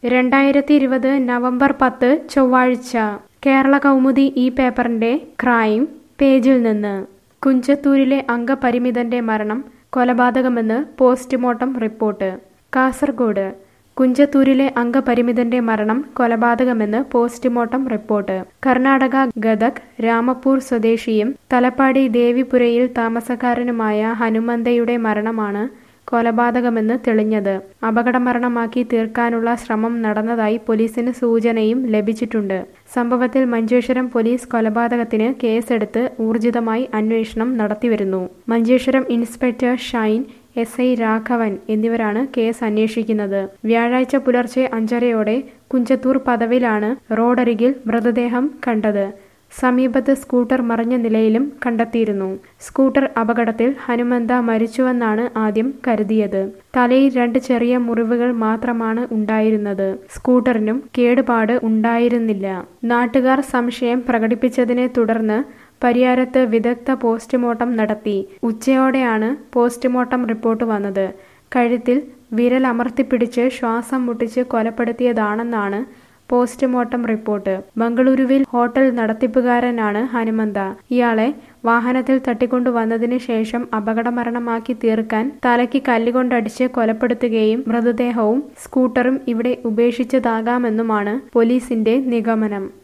രണ്ടായിരത്തി ഇരുപത് നവംബർ പത്ത് ചൊവ്വാഴ്ച കേരള കൗമുദി ഈ പേപ്പറിന്റെ ക്രൈം പേജിൽ നിന്ന് കുഞ്ചത്തൂരിലെ അംഗപരിമിതന്റെ മരണം കൊലപാതകമെന്ന് പോസ്റ്റ്മോർട്ടം റിപ്പോർട്ട് കാസർഗോഡ് കുഞ്ചത്തൂരിലെ അംഗപരിമിതന്റെ മരണം കൊലപാതകമെന്ന് പോസ്റ്റ്മോർട്ടം റിപ്പോർട്ട് കർണാടക ഗദക് രാമപൂർ സ്വദേശിയും തലപ്പാടി ദേവിപുരയിൽ താമസക്കാരനുമായ ഹനുമന്തയുടെ മരണമാണ് കൊലപാതകമെന്ന് തെളിഞ്ഞത് അപകടമരണമാക്കി തീർക്കാനുള്ള ശ്രമം നടന്നതായി പോലീസിന് സൂചനയും ലഭിച്ചിട്ടുണ്ട് സംഭവത്തിൽ മഞ്ചേശ്വരം പോലീസ് കൊലപാതകത്തിന് കേസെടുത്ത് ഊർജിതമായി അന്വേഷണം നടത്തിവരുന്നു Manjeshwaram inspector Shine S I Raghavan എന്നിവരാണ് കേസ് അന്വേഷിക്കുന്നത് വ്യാഴാഴ്ച പുലർച്ചെ അഞ്ചരയോടെ കുഞ്ചത്തൂർ പദവിലാണ് റോഡരികിൽ മൃതദേഹം കണ്ടത് സമീപത്ത് സ്കൂട്ടർ മറിഞ്ഞ നിലയിലും കണ്ടെത്തിയിരുന്നു സ്കൂട്ടർ അപകടത്തിൽ ഹനുമന്ത മരിച്ചുവെന്നാണ് ആദ്യം കരുതിയത് തലയിൽ രണ്ട് ചെറിയ മുറിവുകൾ മാത്രമാണ് ഉണ്ടായിരുന്നത് സ്കൂട്ടറിനും കേടുപാട് ഉണ്ടായിരുന്നില്ല നാട്ടുകാർ സംശയം പ്രകടിപ്പിച്ചതിനെ തുടർന്ന് പരിയാരത്ത് വിദഗ്ധ പോസ്റ്റ്മോർട്ടം നടത്തി ഉച്ചയോടെയാണ് പോസ്റ്റ്മോർട്ടം റിപ്പോർട്ട് വന്നത് കഴുത്തിൽ വിരൽ അമർത്തിപ്പിടിച്ച് ശ്വാസം മുട്ടിച്ച് കൊലപ്പെടുത്തിയതാണെന്നാണ് പോസ്റ്റ്മോർട്ടം റിപ്പോർട്ട് ബംഗളൂരുവിൽ ഹോട്ടൽ നടത്തിപ്പുകാരനാണ് ഹനുമന്ത ഇയാളെ വാഹനത്തിൽ തട്ടിക്കൊണ്ടുവന്നതിന് ശേഷം അപകടമരണമാക്കി തീർക്കാൻ തലയ്ക്ക് കല്ലുകൊണ്ടടിച്ച് കൊലപ്പെടുത്തുകയും മൃതദേഹവും സ്കൂട്ടറും ഇവിടെ ഉപേക്ഷിച്ചതാകാമെന്നുമാണ് പോലീസിന്റെ നിഗമനം